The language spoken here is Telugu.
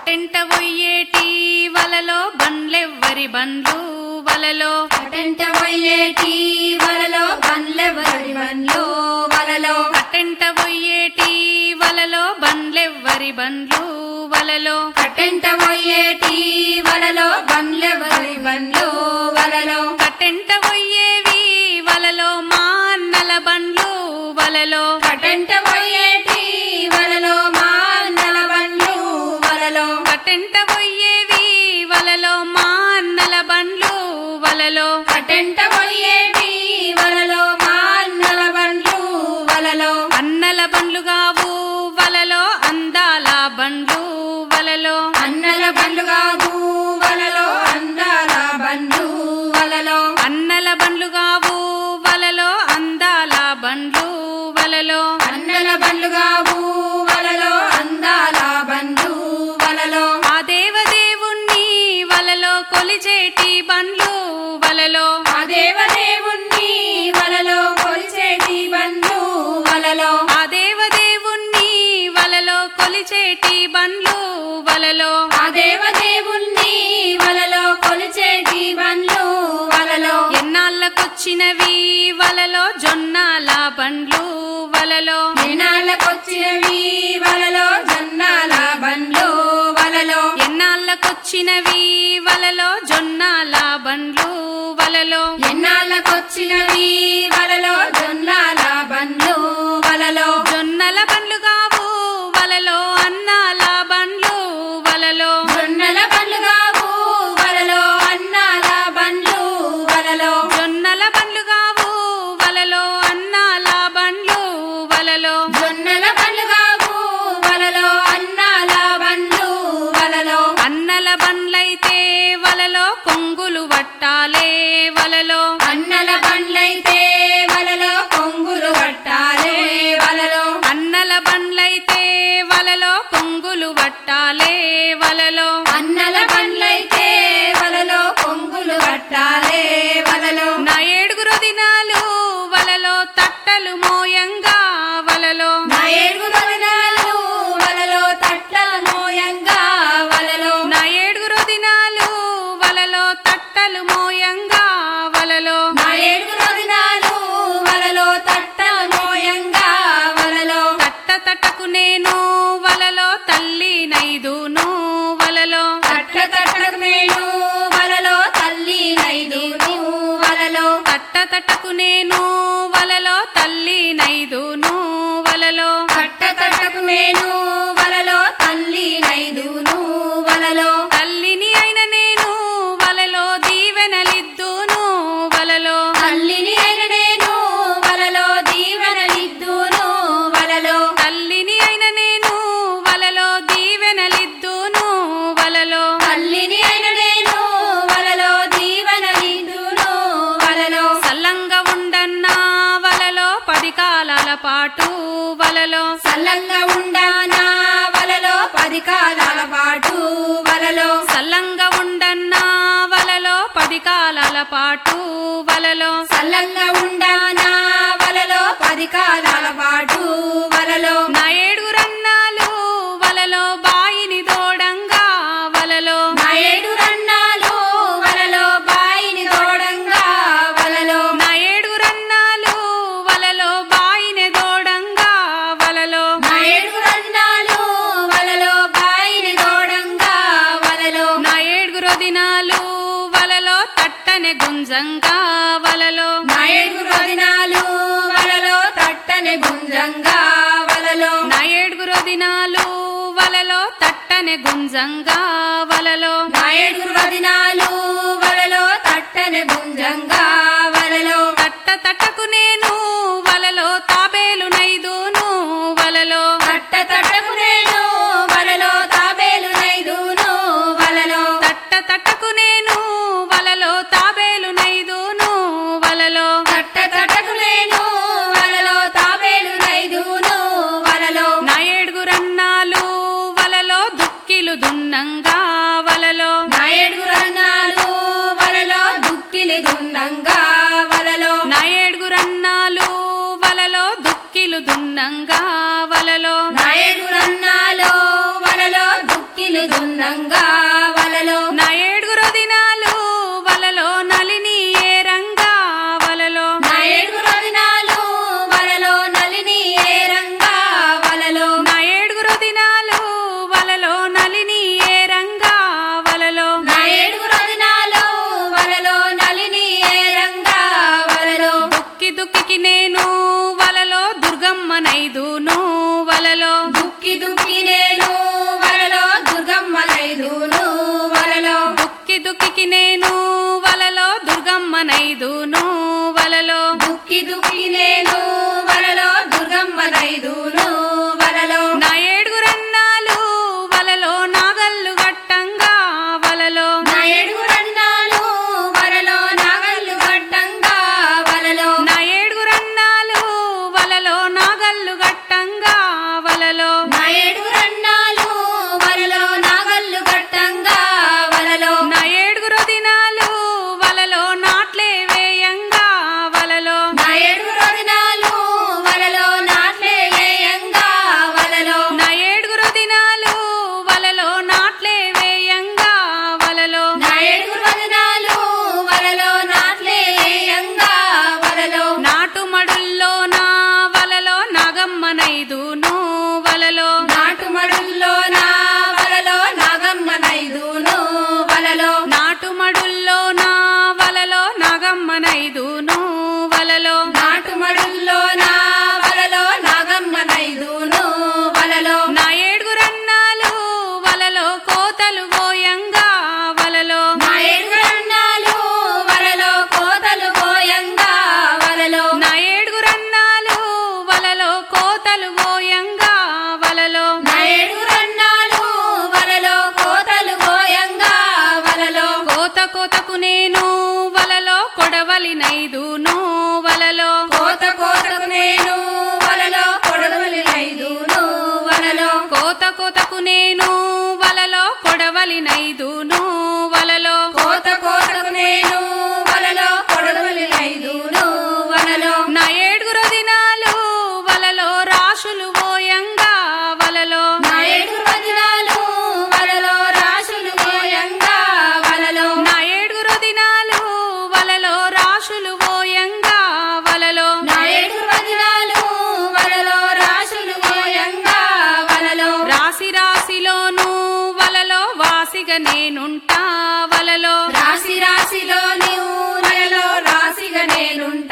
కట్టెంట పొయ్యేటి వలలో బండ్లెవ్వరి బండ్లు వలలో అటెంట పోయేటి వలలో బండ్లెవరి బండ్లు వలలో కట్టెంట పొయ్యేటి వలలో బండ్లెవ్వరి బండ్లు వలలో కట్టెంట పోయేటి వలలో బండ్లెవరి బండ్లు వలలో కట్టెంట పొయ్యేవి వలలో మా అన్నల బండ్లు వలలో కట్టెంట పోయేటి వలలో మా అన్నల బండ్లు వలలో కట్టెంట పొయ్యేవి వలలో మా అన్నల బండ్లు వలలో కట్టెంట పోయేటి వలలో మా అన్నల బండ్లు వలలో అన్నల బండ్లు కావు వలలో అందాల బండ్లు వలలో అన్నల బండ్లు కాదు వలలో అందాల బండ్లు వలలో అన్నల బండ్లు కావు వలలో అందాల బండ్లు వలలో అన్నల బండ్లు కావు వలలో అందాల బండ్లు వలలో ఆ దేవదేవుణ్ణి వలలో కొలిచేటి బండ్లు వలలో ఆ దేవదేవుణ్ణి వలలో కొలిచేటి బండ్లు వలలో ఆ దేవదేవుణ్ణి వలలో కొలిచేటి బండ్లు వలలో ఆ దేవదేవుణ్ణి వలలో కొలిచేటి బండ్లు వలలో ఎన్నాళ్ళకొచ్చినవి వలలో జొన్నాల బండ్లు వలలో దినాలకొచ్చినవి వలలో జొన్నాల బండ్లు వలలో ఎన్నాళ్ళకొచ్చినవి వలలో జొన్నాల బండ్లు వలలో ఎన్నాళ్ళకొచ్చినవి వలలో జొన్నాల బండ్లు వలలో జొన్నల బండ్లు కావు వలలో అన్నాల బండ్లు వలలో జొన్నల బండ్లు కావు వలలో అన్నాల బండ్లు వలలో జొన్నల బండ్లు కావు వలలో అన్నాల బండ్లు వలలో జొన్నల బండ్లు కావు వలలో అన్నాల బండ్లు వలలో అన్నల బండ్లైతే వలలో కొంగులు వట్టాలే వలలో అన్నల బండ్లైతే వలలో కొంగులు కట్టాలే వలలో అన్నల బండ్లైతే వలలో కొంగులు వట్టాలే వలలో అన్నల బండ్లైతే వలలో కొంగులు కట్టాలే వలలో నా ఏడుగురు దినాలు వలలో తట్టలు మోయంగా వలలో నా ఏడుగురు దినాలు వలలో తట్ల మోయంగా వలలో నా ఏడుగురు దినాలు వలలో తట్టలు మోయంగా వలలో నా ఏడుగురు దినాలు వలలో తట్ట మోయంగా వలలో తట్ట తట్టకు నేను వలలో తల్లి నైదును వలలో తట్ట తట్టకు నేను వలలో తల్లి నైదును వలలో తట్ట తట్టకు నేను వలలో తల్లి నైదును వలలో తట్ట తట్టకు నేను వలలో తల్లి నైదును వలలో తల్లిని అయిన నేను వలలో దీవెనలిద్దును వలలో తల్లిని అయిన నేను వలలో దీవెనలిద్దును వలలో తల్లిని అయిన నేను వలలో దీవెనలిద్దును వలలో తల్లిని అయిన నేను వలలో దీవెనలిద్దును వలలో సల్లంగా ఉండన్నా వలలో పది కాలాల పాటు వలలో సల్లంగా ఉండానా వలలో పది కాలాల పాటు వలలో సల్లంగా ఉండన్నా వలలో పది కాలాల పాటు వలలో సల్లంగా ఉండానా వలలో పది కాలాల పాటు వలలో నా ఏడుగురన్నాలు వలలో బాయిని దోడంగా వలలో నా ఏడు రన్నాలు వలలో బాయిని తోడంగా వలలో నా ఏడుగురన్నాలు వలలో బాయిని దోడంగా వలలో నా ఏడు రన్నాలు వలలో బాయిని తోడంగా వలలో నా ఏడుగురు దినాలు వలలో తట్టనే గుంజంగా వలలో నా ఏడుగురు దినాలు వలలో తట్టని గుంజంగా వలలో నా ఏడుగురు దినాలు వలలో తట్టనే గుంజంగా వలలో నా ఏడుగురు దినాలు వలలో తట్టని గుంజంగా వలలో తట్ట తట్టకు నేను వలలో తాబేలు నైదును వలలో తట్ట తట్టకు నేను వలలో తాబేలు నైదును వలలో తట్ట తట్టకు నేను వలలో తాబేలు నైదును వలలో తట్ట తట్టకు నేను వలలో తాబేలు నైదును వలలో నా ఏడుగురన్నాలు వలలో దుక్కిలు దున్నంగా వలలో నా ఏడుగురు అన్నాలు వలలో దుక్కిలి దున్నంగా వలలో నా ఏడుగురన్నాలు వలలో దుక్కిలు దున్నంగా వలలో నా ఏడుగురు ఏడుగురు దినాలు వలలో నలిని ఏ రంగా వలలో నా ఏడుగురు దినాలు వలలో నలిని ఏ రంగా వలలో దుక్కి దుక్కికి నేను వలలో దుర్గమ్మనైదును వలలో దుక్కి దుక్కి నేను వలలో దుర్గమ్మ నైదును వలలో దుక్కి దుక్కికి నేను వలలో దుర్గమ్మనైదును వలలో దుక్కి దుక్కి నేను వలలో దుర్గమ్మ నైదును వలలో నా ఏడుగురన్నాలు వలలో నాగల్లు గట్టంగా వలలో నా ఏడుగురన్నాలు వలలో నాగల్లు గట్టంగా వలలో నా ఏడుగురన్నాలు వలలో నాగల్లు గట్టంగా వలలో నా ఏడుగురన్నాలు వలలో నాగల్లు గట్టంగా వలలో నా ఏడుగురు దినాలు వలలో నాట్లే వేయంగా వలలో నా ఏడుగురు దినాలు వలలో నాట్లే వేయంగా వలలో నా ఏడుగురు దినాలు వలలో నాట్లే వేయంగా వలలో నా ఏడుగురు దినాలు వలలో నాట్లే వేయంగా వలలో నాటు మడుల్లో నా వలలో నాగమ్మనైదును వలలో నాటు మడుల్లో నా వలలో నాగమ్మ నైదును వలలో నాటు మడుల్లో నా వలలో నాగమ్మనైదును వలలో నాటు మడుల్లో నా వలలో నాగమ్మ నైదును వలలో నా ఏడుగురన్నాలు వలలో కోతలు గోయంగా వలలో నా ఏడుగురన్నాలు వలలో కోతలు గోయంగా వలలో నా ఏడుగురన్నాలు వలలో కోతలు గోయంగా వలలో నా ఏడుగురన్నాలు వలలో కోతలు గోయంగా వలలో కోత కోతకు నేను వలలో కొడవలినైదును వలలో కోత కోతకు నేను వలలో కొడవలి నైదును వలలో కోత కోతకు నేను వలలో కొడవలినైదును వలలో కోత కోతకు నేను వలలో కొడవలి నైదును వలలో నా ఏడుగురు దినాలు వలలో రాశులు ఓయంగా వలలో నా ఏడుగురు దినాలు వలలో రాశులు గోయంగా వలలో నా ఏడుగురు దినాలు వలలో రాశులు ఓయంగా వలలో నా ఏడుగురు దినాలు వలలో రాశులు గోయంగా వలలో రాశి రాశిలోను వలలో వాసిగా నేనుంటా వలలో రాశి రాశిలో నీవు వలలో రాశిగా నేనుంటా